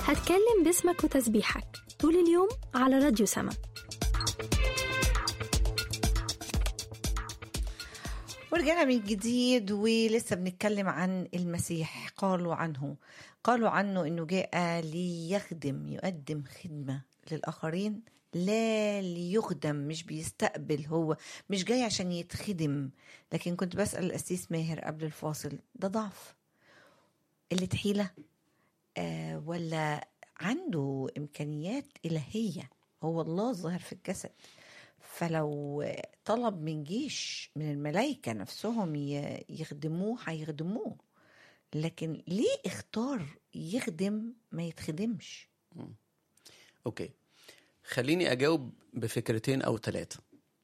هتكلم باسمك وتسبيحك طول اليوم على راديو سما ورجعنا من جديد ولسه بنتكلم عن المسيح قالوا عنه قالوا عنه انه جاء ليخدم يقدم خدمه للاخرين لا ليخدم مش بيستقبل هو مش جاي عشان يتخدم لكن كنت بسال الاسيس ماهر قبل الفاصل ده ضعف قله حيله آه ولا عنده امكانيات الهيه هو الله ظاهر في الجسد فلو طلب من جيش من الملائكة نفسهم ي- يخدموه هيخدموه لكن ليه اختار يخدم ما يتخدمش اوكي خليني اجاوب بفكرتين او ثلاثه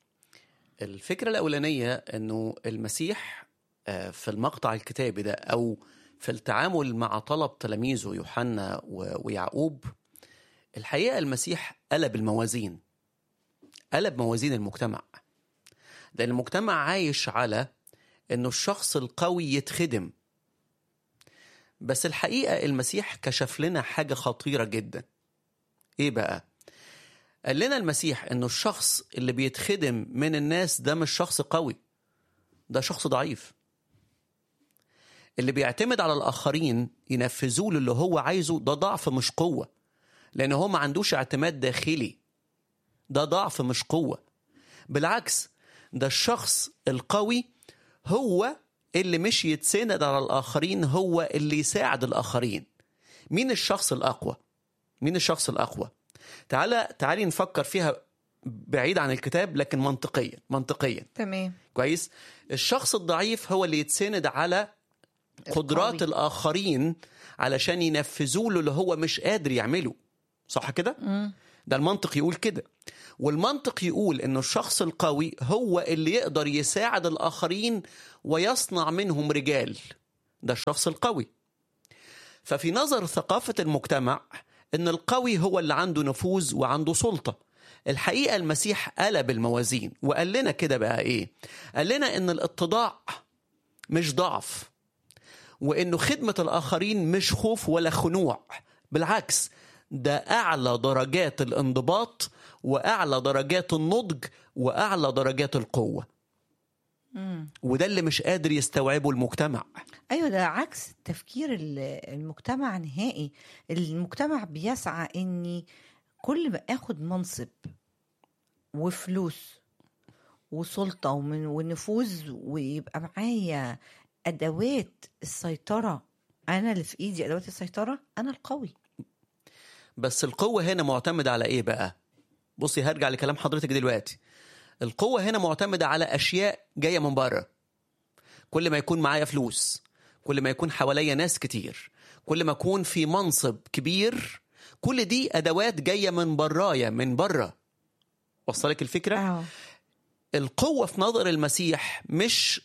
الفكره الاولانيه انه المسيح آه، في المقطع الكتابي ده او في التعامل مع طلب تلاميذه يوحنا و- ويعقوب الحقيقه المسيح قلب الموازين قلب موازين المجتمع لان المجتمع عايش على انه الشخص القوي يتخدم بس الحقيقه المسيح كشف لنا حاجه خطيره جدا ايه بقى قال لنا المسيح انه الشخص اللي بيتخدم من الناس ده مش شخص قوي ده شخص ضعيف اللي بيعتمد على الاخرين ينفذوا له اللي هو عايزه ده ضعف مش قوه لان هو ما عندوش اعتماد داخلي ده ضعف مش قوه بالعكس ده الشخص القوي هو اللي مش يتسند على الاخرين هو اللي يساعد الاخرين مين الشخص الاقوى مين الشخص الاقوى تعالى تعالي نفكر فيها بعيد عن الكتاب لكن منطقيا منطقيا تمام كويس الشخص الضعيف هو اللي يتسند على قدرات القوي. الاخرين علشان ينفذوا له اللي هو مش قادر يعمله صح كده ده المنطق يقول كده والمنطق يقول انه الشخص القوي هو اللي يقدر يساعد الاخرين ويصنع منهم رجال ده الشخص القوي ففي نظر ثقافة المجتمع ان القوي هو اللي عنده نفوذ وعنده سلطة الحقيقة المسيح قلب الموازين وقال لنا كده بقى ايه قال لنا ان الاتضاع مش ضعف وانه خدمة الاخرين مش خوف ولا خنوع بالعكس ده اعلى درجات الانضباط واعلى درجات النضج واعلى درجات القوة وده اللي مش قادر يستوعبه المجتمع ايوه ده عكس تفكير ال- المجتمع نهائي المجتمع بيسعى اني كل ما اخد منصب وفلوس وسلطة ومن ونفوذ ويبقى معايا ادوات السيطرة انا اللي في ايدي ادوات السيطرة انا القوي بس القوة هنا معتمدة على إيه بقى؟ بصي هرجع لكلام حضرتك دلوقتي. القوة هنا معتمدة على أشياء جاية من بره. كل ما يكون معايا فلوس، كل ما يكون حواليا ناس كتير، كل ما أكون في منصب كبير، كل دي أدوات جاية من برايا من بره. وصلك الفكرة؟ اه القوة في نظر المسيح مش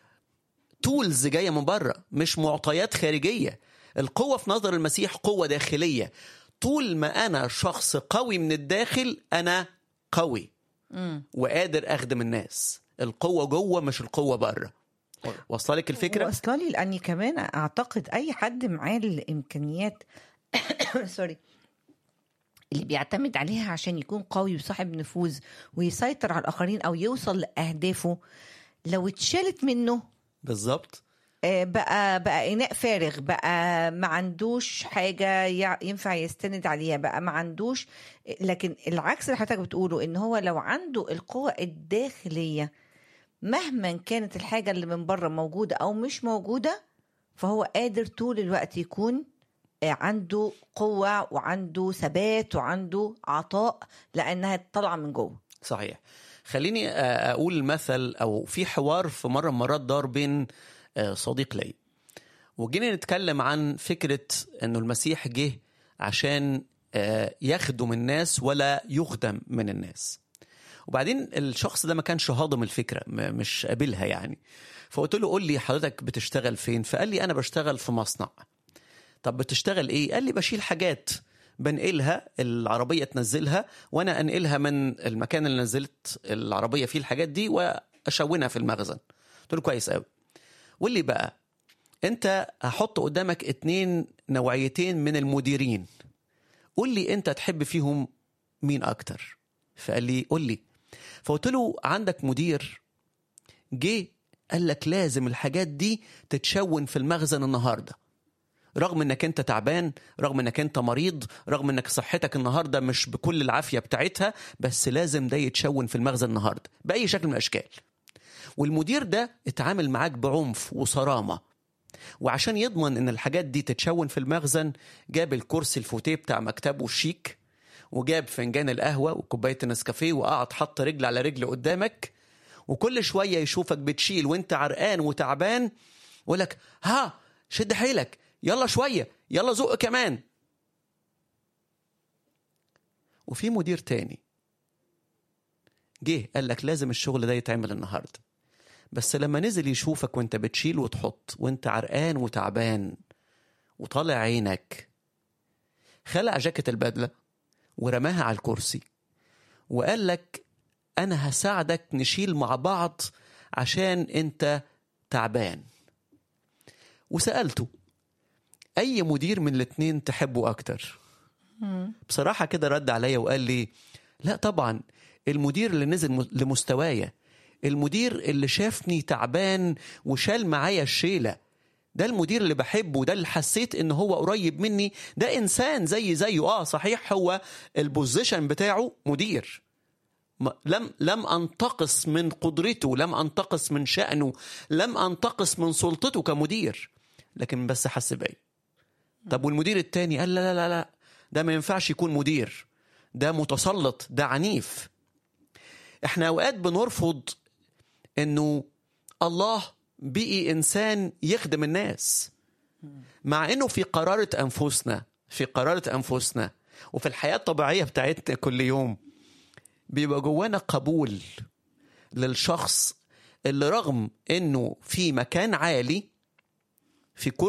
تولز جاية من بره مش معطيات خارجية القوة في نظر المسيح قوة داخلية طول ما أنا شخص قوي من الداخل أنا قوي وقادر أخدم الناس القوة جوه مش القوة بره وصلك الفكرة؟ واصله لي لاني كمان اعتقد اي حد معاه الامكانيات سوري اللي بيعتمد عليها عشان يكون قوي وصاحب نفوذ ويسيطر على الاخرين او يوصل لاهدافه لو اتشالت منه بالظبط آه، بقى بقى اناء فارغ بقى ما عندوش حاجه يع- ينفع يستند عليها بقى ما عندوش لكن العكس اللي حضرتك بتقوله ان هو لو عنده القوه الداخليه مهما كانت الحاجه اللي من بره موجوده او مش موجوده فهو قادر طول الوقت يكون آه، عنده قوه وعنده ثبات وعنده عطاء لانها طالعه من جوه صحيح خليني آه، اقول مثل او في حوار في مره من المرات دار بين آه، صديق لي وجينا نتكلم عن فكره انه المسيح جه عشان آه، يخدم الناس ولا يخدم من الناس وبعدين الشخص ده ما كانش هاضم الفكره م- مش قابلها يعني فقلت له قول لي حضرتك بتشتغل فين فقال لي انا بشتغل في مصنع طب بتشتغل ايه قال لي بشيل حاجات بنقلها العربيه تنزلها وانا انقلها من المكان اللي نزلت العربيه فيه الحاجات دي واشونها في المخزن قلت له كويس قوي قول لي بقى انت هحط قدامك اتنين نوعيتين من المديرين قول لي انت تحب فيهم مين اكتر فقال لي قول لي فقلت له عندك مدير جه قال لك لازم الحاجات دي تتشون في المخزن النهارده رغم انك انت تعبان رغم انك انت مريض رغم انك صحتك النهارده مش بكل العافيه بتاعتها بس لازم ده يتشون في المخزن النهارده باي شكل من الاشكال والمدير ده اتعامل معاك بعنف وصرامه وعشان يضمن ان الحاجات دي تتشون في المخزن جاب الكرسي الفوتيه بتاع مكتبه الشيك وجاب فنجان القهوه وكوبايه النسكافيه وقعد حط رجل على رجل قدامك وكل شويه يشوفك بتشيل وانت عرقان وتعبان يقول لك ها شد حيلك يلا شويه يلا زق كمان وفي مدير تاني جه قال لك لازم الشغل ده يتعمل النهارده بس لما نزل يشوفك وانت بتشيل وتحط وانت عرقان وتعبان وطالع عينك خلع جاكيت البدله ورماها على الكرسي وقال لك انا هساعدك نشيل مع بعض عشان انت تعبان وسالته اي مدير من الاتنين تحبه اكتر بصراحه كده رد عليا وقال لي لا طبعا المدير اللي نزل م- لمستوايا المدير اللي شافني تعبان وشال معايا الشيله ده المدير اللي بحبه ده اللي حسيت ان هو قريب مني ده انسان زي زيه اه صحيح هو البوزيشن بتاعه مدير م- لم لم انتقص من قدرته لم انتقص من شأنه لم انتقص من سلطته كمدير لكن بس حس بيا طب والمدير التاني قال لا لا لا لا ده ما ينفعش يكون مدير ده متسلط ده عنيف احنا اوقات بنرفض انه الله بقي انسان يخدم الناس مع انه في قرارة انفسنا في قرارة انفسنا وفي الحياة الطبيعية بتاعتنا كل يوم بيبقى جوانا قبول للشخص اللي رغم انه في مكان عالي في كرسي